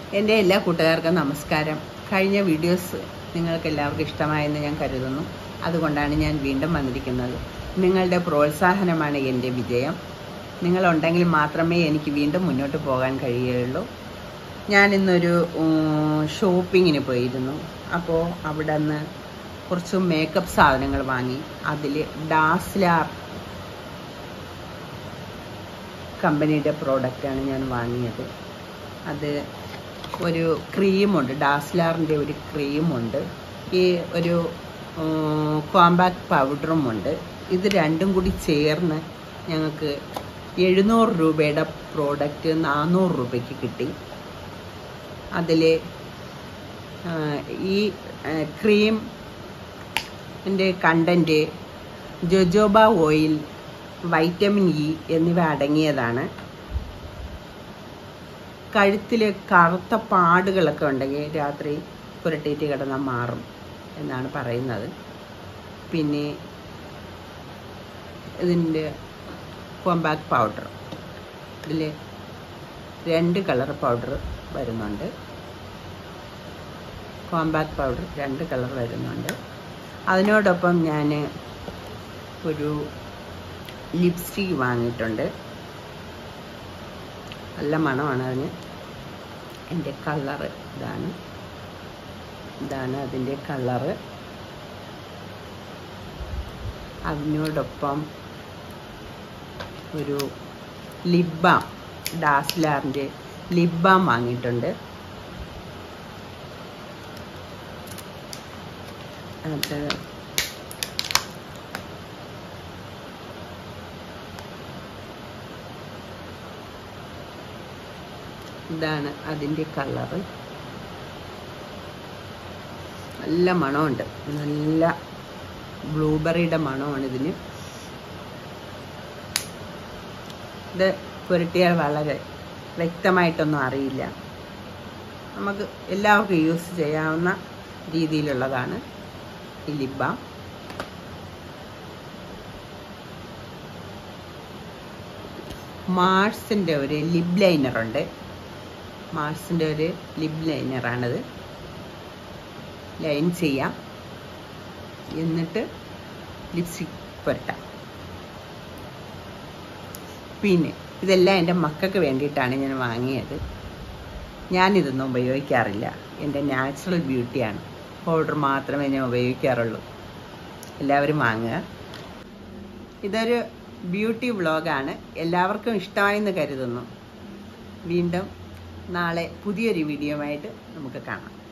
എൻ്റെ എല്ലാ കൂട്ടുകാർക്കും നമസ്കാരം കഴിഞ്ഞ വീഡിയോസ് നിങ്ങൾക്ക് എല്ലാവർക്കും ഇഷ്ടമായെന്ന് ഞാൻ കരുതുന്നു അതുകൊണ്ടാണ് ഞാൻ വീണ്ടും വന്നിരിക്കുന്നത് നിങ്ങളുടെ പ്രോത്സാഹനമാണ് എൻ്റെ വിജയം നിങ്ങളുണ്ടെങ്കിൽ മാത്രമേ എനിക്ക് വീണ്ടും മുന്നോട്ട് പോകാൻ കഴിയുകയുള്ളൂ ഞാൻ ഇന്നൊരു ഷോപ്പിങ്ങിന് പോയിരുന്നു അപ്പോൾ അവിടെ നിന്ന് കുറച്ച് മേക്കപ്പ് സാധനങ്ങൾ വാങ്ങി അതിൽ ഡാസ്ലാർ കമ്പനിയുടെ പ്രോഡക്റ്റാണ് ഞാൻ വാങ്ങിയത് അത് ഒരു ക്രീമുണ്ട് ഡാസ്ലാറിൻ്റെ ഒരു ക്രീമുണ്ട് ഈ ഒരു കോമ്പാക്ട് പൗഡറും ഉണ്ട് ഇത് രണ്ടും കൂടി ചേർന്ന് ഞങ്ങൾക്ക് എഴുന്നൂറ് രൂപയുടെ പ്രോഡക്റ്റ് നാനൂറ് രൂപയ്ക്ക് കിട്ടി അതിൽ ഈ ക്രീം ൻ്റെ content jojoba oil vitamin E എന്നിവ അടങ്ങിയതാണ് കഴുത്തിൽ കറുത്ത പാടുകളൊക്കെ ഉണ്ടെങ്കിൽ രാത്രി പുരട്ടിയിട്ട് കിടന്നാൽ മാറും എന്നാണ് പറയുന്നത് പിന്നെ ഇതിൻ്റെ കോമ്പാക്ട് പൗഡർ ഇതിൽ രണ്ട് കളർ പൗഡർ വരുന്നുണ്ട് കോമ്പാക്ട് പൗഡർ രണ്ട് കളർ വരുന്നുണ്ട് അതിനോടൊപ്പം ഞാൻ ഒരു ലിപ്സ്റ്റിക് വാങ്ങിയിട്ടുണ്ട് നല്ല മണമാണ് അതിന് എൻ്റെ കളറ് ഇതാണ് ഇതാണ് അതിൻ്റെ കളറ് അതിനോടൊപ്പം ഒരു ലിബാം ഡാസ്ലാറിൻ്റെ ലിബാം വാങ്ങിയിട്ടുണ്ട് അത് ഇതാണ് അതിൻ്റെ കളറ് നല്ല മണമുണ്ട് നല്ല ബ്ലൂബെറിയുടെ മണമാണ് ഇതിന് ഇത് പുരട്ടിയാൽ വളരെ വ്യക്തമായിട്ടൊന്നും അറിയില്ല നമുക്ക് എല്ലാവർക്കും യൂസ് ചെയ്യാവുന്ന രീതിയിലുള്ളതാണ് ഈ ലിബാം മാർസിൻ്റെ ഒരു ലിബ് ലൈനറുണ്ട് മാർസിൻ്റെ ഒരു ലിബ് ലൈനറാണിത് ലൈൻ ചെയ്യാം എന്നിട്ട് ലിപ്സ്റ്റിക് പുരട്ടാം പിന്നെ ഇതെല്ലാം എൻ്റെ മക്കൾക്ക് വേണ്ടിയിട്ടാണ് ഞാൻ വാങ്ങിയത് ഞാനിതൊന്നും ഉപയോഗിക്കാറില്ല എൻ്റെ നാച്ചുറൽ ബ്യൂട്ടിയാണ് പൗഡർ മാത്രമേ ഞാൻ ഉപയോഗിക്കാറുള്ളൂ എല്ലാവരും വാങ്ങുക ഇതൊരു ബ്യൂട്ടി വ്ളോഗാണ് എല്ലാവർക്കും ഇഷ്ടമായെന്ന് കരുതുന്നു വീണ്ടും നാളെ പുതിയൊരു വീഡിയോ ആയിട്ട് നമുക്ക് കാണാം